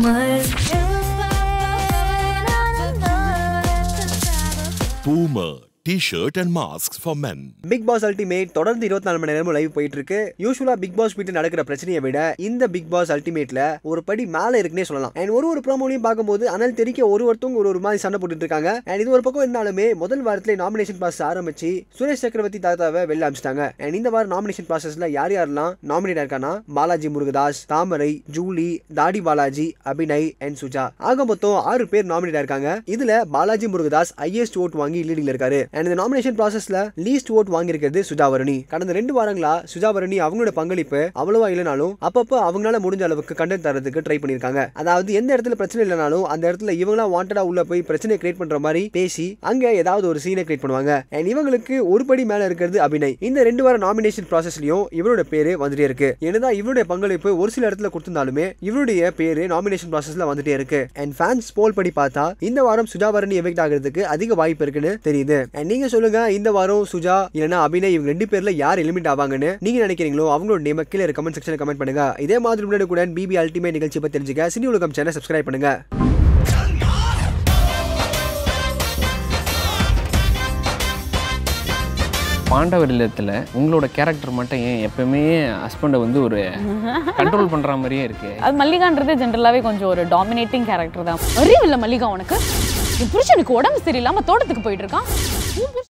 Puma T-shirt and masks for men. Bigg Boss ultimate தொடர்ந்து இருபத்தி நாலு மணி நேரமும் லைவ் போயிட்டு இருக்கு யூஸ்வலா பிக் பாஸ் வீட்டு நடக்கிற பிரச்சனையை விட இந்த பிக் பாஸ் அல்டிமேட்ல ஒரு படி மேல இருக்குன்னே சொல்லலாம் அண்ட் ஒரு ஒரு ப்ரோமோலையும் பார்க்கும்போது அனல் தெரிக்க ஒரு ஒருத்தவங்க ஒரு ஒரு மாதிரி சண்டை போட்டுட்டு இருக்காங்க அண்ட் இது ஒரு பக்கம் இருந்தாலுமே முதல் வாரத்திலே நாமினேஷன் ப்ராசஸ் ஆரம்பிச்சு சுரேஷ் சக்கரவர்த்தி தாத்தாவை வெளில அமிச்சிட்டாங்க அண்ட் இந்த வாரம் நாமினேஷன் ப்ராசஸ்ல யார் யாரெல்லாம் நாமினேட் இருக்கானா பாலாஜி முருகதாஸ் தாமரை ஜூலி தாடி பாலாஜி அபிநய் அண்ட் சுஜா ஆக மொத்தம் ஆறு பேர் நாமினேட் இருக்காங்க இதுல பாலாஜி முருகதாஸ் ஹையஸ்ட் ஓட் வாங்கி லீடிங்ல இருக்காரு அண்ட் இந்த நாமினேஷன் ப்ராசஸ்ல லீஸ்ட் ஓட் வாங்கியிருக்கிறது சுஜாவரணி கடந்த ரெண்டு வாரங்களா சுஜாவரணி அவங்களோட பங்களிப்பு அவ்வளவா இல்லைனாலும் அப்பப்போ அவங்களால முடிஞ்ச அளவுக்கு கண்டென்ட் தரதுக்கு ட்ரை பண்ணிருக்காங்க அதாவது எந்த இடத்துல பிரச்சனை இல்லைனாலும் அந்த இடத்துல இவங்களா வாண்டடா உள்ள போய் பிரச்சனை கிரியேட் பண்ற மாதிரி பேசி அங்க ஏதாவது ஒரு சீனை கிரியேட் பண்ணுவாங்க அண்ட் இவங்களுக்கு ஒரு படி மேல இருக்கிறது அபிநய் இந்த ரெண்டு வார நாமினேஷன் ப்ராசஸ்லயும் இவரோட பேரு வந்துட்டே இருக்கு என்னதான் இவருடைய பங்களிப்பு ஒரு சில இடத்துல கொடுத்திருந்தாலுமே இவருடைய பேரு நாமினேஷன் ப்ராசஸ்ல வந்துட்டே இருக்கு அண்ட் ஃபேன்ஸ் போல் படி பார்த்தா இந்த வாரம் சுஜாவரணி எஃபெக்ட் ஆகிறதுக்கு அதிக வாய்ப்பு இருக்குன்னு தெரியுது அண்ட் நீங்க சொல்லுங்க இந்த வாரம் சுஜா இல்லனா அபிநய் இவங்க ரெண்டு பேர்ல யார் எலிமிட் ஆவாங்கன்னு நீங்க நினைக்கிறீங்களோ அவங்களோட நேம கீழே கமெண்ட் செக்ஷன்ல கமெண்ட் பண்ணுங்க இதே மாதிரி முன்னாடி கூட பிபி அல்டிமேட் நிகழ்ச்சி பத்தி தெரிஞ்சுக்க சினி உலகம் சேனல் சப்ஸ்கிரைப் பண்ணுங்க பாண்டவர் இல்லத்தில் உங்களோட கேரக்டர் மட்டும் ஏன் எப்பவுமே ஹஸ்பண்டை வந்து ஒரு கண்ட்ரோல் பண்ணுற மாதிரியே இருக்கு அது மல்லிகான்றது ஜென்ரலாகவே கொஞ்சம் ஒரு டாமினேட்டிங் கேரக்டர் தான் அறிவு இல்லை மல்லிகா உனக்கு என் புருஷனுக்கு உடம்பு சரியில்லாம தோட்டத்துக்கு போயிட்டு இருக்கான் உன் புருஷன்